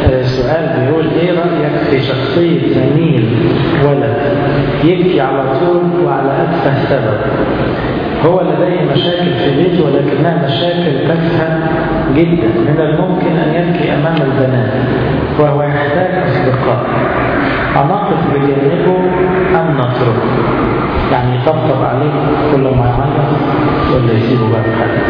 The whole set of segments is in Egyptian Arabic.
سؤال بيقول ايه رأيك في شخصية زميل ولد يبكي على طول وعلى أتفه سبب هو لديه مشاكل في بيته ولكنها مشاكل تافهة جدا من الممكن أن يبكي أمام البنات وهو يحتاج أصدقاء أنقف بجانبه أم نتركه يعني يطبطب عليه كل ما يعيط ولا يسيبه بقى بحاله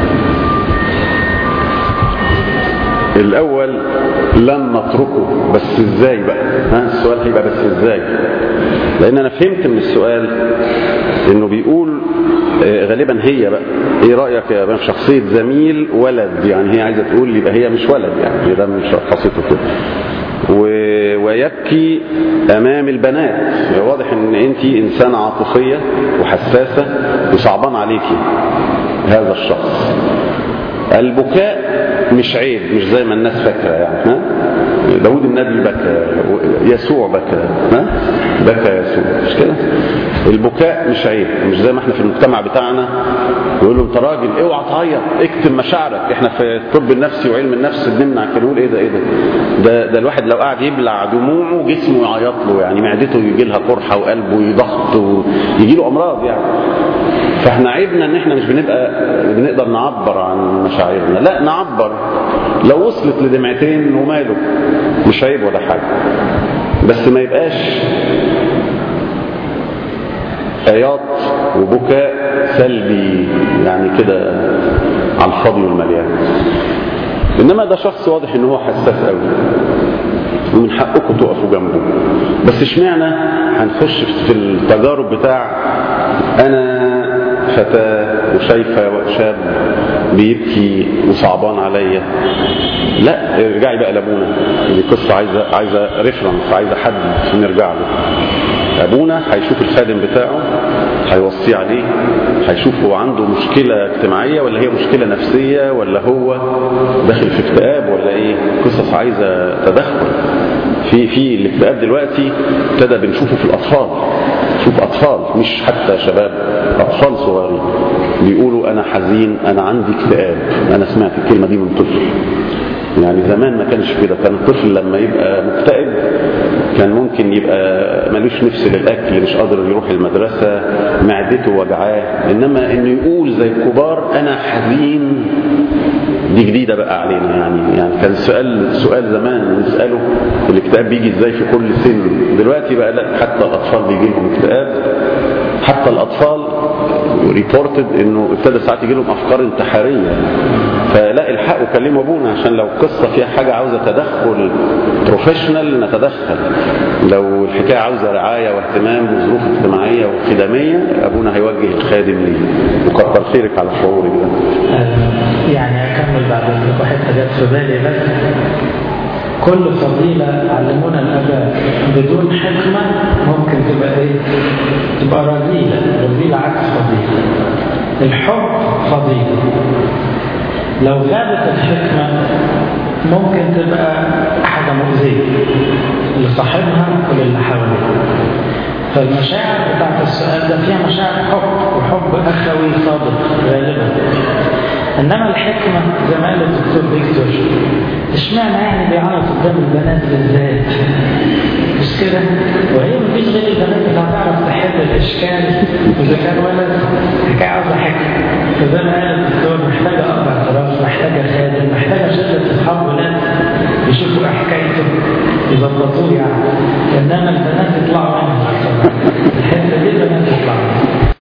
الاول لن نتركه بس ازاي بقى ها السؤال هيبقى بس ازاي لان انا فهمت من السؤال انه بيقول آه، غالبا هي بقى ايه رايك يا بقى في شخصيه زميل ولد يعني هي عايزه تقول يبقى هي مش ولد يعني ده مش خاصته كده و- ويبكي امام البنات واضح ان انت انسانه عاطفيه وحساسه وصعبان عليكي هذا الشخص البكاء مش عيب مش زي ما الناس فاكره يعني ها داود النبي بكى يسوع بكى ها بكى يسوع مش كده البكاء مش عيب مش زي ما احنا في المجتمع بتاعنا يقول له انت راجل اوعى تعيط اكتم مشاعرك احنا في الطب النفسي وعلم النفس بنمنع كده نقول ايه ده ايه ده ده, ده الواحد لو قاعد يبلع دموعه جسمه يعيط له يعني معدته يجي لها قرحه وقلبه يضغط ويجي له امراض يعني فاحنا عيبنا ان احنا مش بنبقى بنقدر نعبر عن مشاعرنا لا نعبر لو وصلت لدمعتين وماله مش عيب ولا حاجه بس ما يبقاش عياط وبكاء سلبي يعني كده على الفاضي والمليان انما ده شخص واضح ان هو حساس قوي ومن حقكم تقفوا جنبه بس اشمعنى هنخش في التجارب بتاع انا فتاة وشايفة شاب بيبكي وصعبان عليا لا ارجعي بقى لابونا دي قصة عايزة عايزة ريفرنس عايزة حد نرجع له ابونا هيشوف الخادم بتاعه هيوصيه عليه هيشوف هو عنده مشكلة اجتماعية ولا هي مشكلة نفسية ولا هو داخل في اكتئاب ولا ايه قصص عايزة تدخل في في الاكتئاب دلوقتي ابتدى بنشوفه في الاطفال شوف اطفال مش حتى شباب اطفال صغيرين بيقولوا انا حزين انا عندي اكتئاب انا سمعت الكلمة دي من طفل يعني زمان ما كانش كده كان الطفل لما يبقى مكتئب كان ممكن يبقى ملوش نفس للاكل مش قادر يروح المدرسه معدته وجعاه انما انه يقول زي الكبار انا حزين دي جديده بقى علينا يعني يعني كان سؤال سؤال زمان نساله الاكتئاب بيجي ازاي في كل سن دلوقتي بقى لا حتى الاطفال بيجي لهم اكتئاب حتى الاطفال ريبورتد انه ابتدى ساعات يجي لهم افكار انتحاريه فلا الحقوا كلموا ابونا عشان لو قصه فيها حاجه عاوزه تدخل بروفيشنال نتدخل لو الحكايه عاوزه رعايه واهتمام وظروف اجتماعيه وخدميه ابونا هيوجه الخادم ليه وكتر خيرك على شعورك ده آه، يعني أكمل بعد ذلك حتة جت في بالي بس كل فضيلة علمونا الآباء بدون حكمة ممكن تبقى إيه؟ تبقى رذيلة، رذيلة عكس فضيلة. الحب فضيلة. لو غابت الحكمة ممكن تبقى حاجة مؤذية لصاحبها وللي حواليه. فالمشاعر بتاعت السؤال ده فيها مشاعر حب وحب أخوي صادق غالبا انما الحكمه زي ما قال الدكتور فيكتور اشمعنى يعني بيعيط قدام البنات بالذات مش كده وهي مفيش غير البنات اللي هتعرف تحل الاشكال واذا كان ولد حكايه عاوزه حكمه فزي ما قال الدكتور محتاجه اب اعتراف محتاجه خادم محتاجه شله اصحاب ولاد يشوفوا ايه حكايته يظبطوه يعني انما البنات يطلعوا منها